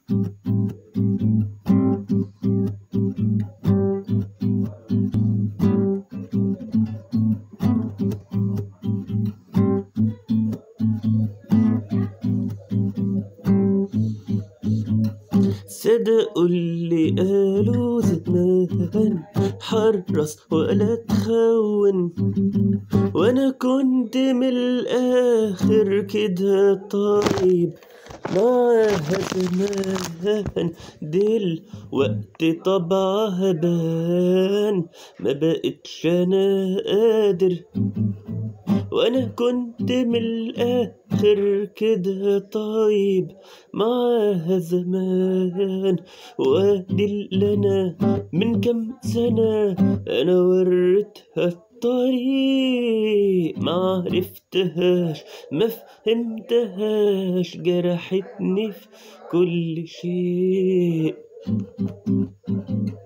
صدقوا اللي قالوا زمان حرص ولا تخون وانا كنت من الاخر كده طيب معاها زمان دلوقتي طبعها بان ما بقتش انا قادر وانا كنت من الاخر كده طيب معاها زمان وادي اللي انا من كام سنة انا وريتها الطريق ما عرفتهاش ما فهمتهاش جرحتني في كل شيء